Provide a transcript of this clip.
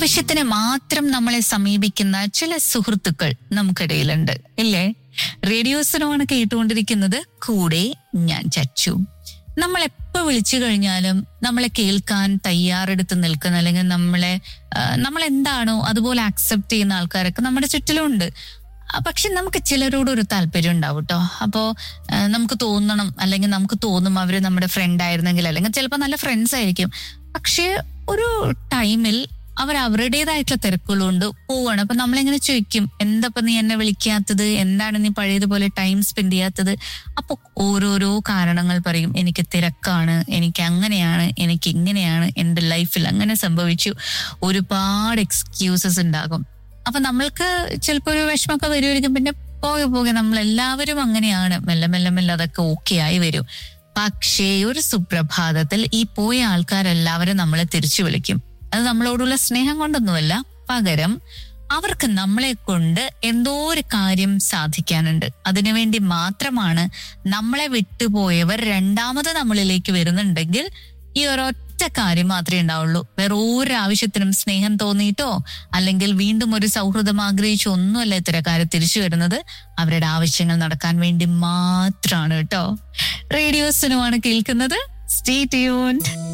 ആവശ്യത്തിന് മാത്രം നമ്മളെ സമീപിക്കുന്ന ചില സുഹൃത്തുക്കൾ നമുക്കിടയിലുണ്ട് ഇല്ലേ റേഡിയോസിനോണ് കേട്ടുകൊണ്ടിരിക്കുന്നത് കൂടെ ഞാൻ ചച്ചു നമ്മൾ എപ്പോ വിളിച്ചു കഴിഞ്ഞാലും നമ്മളെ കേൾക്കാൻ തയ്യാറെടുത്ത് നിൽക്കുന്ന അല്ലെങ്കിൽ നമ്മളെ ആ, നമ്മൾ എന്താണോ അതുപോലെ അക്സെപ്റ്റ് ചെയ്യുന്ന ആൾക്കാരൊക്കെ നമ്മുടെ ചുറ്റിലുണ്ട് ആ, പക്ഷെ നമുക്ക് ചിലരോട് ഒരു താല്പര്യം ഉണ്ടാവും കേട്ടോ അപ്പോ ആ, നമുക്ക് തോന്നണം അല്ലെങ്കിൽ നമുക്ക് തോന്നും അവര് നമ്മുടെ ഫ്രണ്ട് ആയിരുന്നെങ്കിൽ അല്ലെങ്കിൽ ചിലപ്പോൾ നല്ല ഫ്രണ്ട്സ് ആയിരിക്കും പക്ഷെ ഒരു ടൈമിൽ അവർ അവരുടേതായിട്ടുള്ള തിരക്കുകളുണ്ട് പോവാണ് അപ്പൊ നമ്മളിങ്ങനെ ചോദിക്കും എന്താ നീ എന്നെ വിളിക്കാത്തത് എന്താണ് നീ പഴയതുപോലെ ടൈം സ്പെൻഡ് ചെയ്യാത്തത് അപ്പൊ ഓരോരോ കാരണങ്ങൾ പറയും എനിക്ക് തിരക്കാണ് എനിക്ക് അങ്ങനെയാണ് എനിക്ക് ഇങ്ങനെയാണ് എന്റെ ലൈഫിൽ അങ്ങനെ സംഭവിച്ചു ഒരുപാട് എക്സ്ക്യൂസസ് ഉണ്ടാകും അപ്പൊ നമ്മൾക്ക് ചിലപ്പോൾ ഒരു വിഷമമൊക്കെ വരുമായിരിക്കും പിന്നെ പോകെ പോകെ നമ്മൾ എല്ലാവരും അങ്ങനെയാണ് മെല്ലെ മെല്ലെ മെല്ലെ അതൊക്കെ ഓക്കെ ആയി വരും പക്ഷേ ഒരു സുപ്രഭാതത്തിൽ ഈ പോയ ആൾക്കാരെല്ലാവരും നമ്മളെ തിരിച്ചു വിളിക്കും അത് നമ്മളോടുള്ള സ്നേഹം കൊണ്ടൊന്നുമല്ല പകരം അവർക്ക് നമ്മളെ കൊണ്ട് എന്തോ ഒരു കാര്യം സാധിക്കാനുണ്ട് അതിനുവേണ്ടി മാത്രമാണ് നമ്മളെ വിട്ടുപോയവർ രണ്ടാമത് നമ്മളിലേക്ക് വരുന്നുണ്ടെങ്കിൽ ഈ ഒരൊറ്റ കാര്യം മാത്രമേ ഉണ്ടാവുള്ളൂ വേറെ ഒരു ആവശ്യത്തിനും സ്നേഹം തോന്നിയിട്ടോ അല്ലെങ്കിൽ വീണ്ടും ഒരു സൗഹൃദം ആഗ്രഹിച്ചോ ഒന്നുമല്ല ഇത്തരക്കാരെ തിരിച്ചു വരുന്നത് അവരുടെ ആവശ്യങ്ങൾ നടക്കാൻ വേണ്ടി മാത്രമാണ് കേട്ടോ റേഡിയോസിനുമാണ് കേൾക്കുന്നത് സ്റ്റേ ട്യൂൺഡ്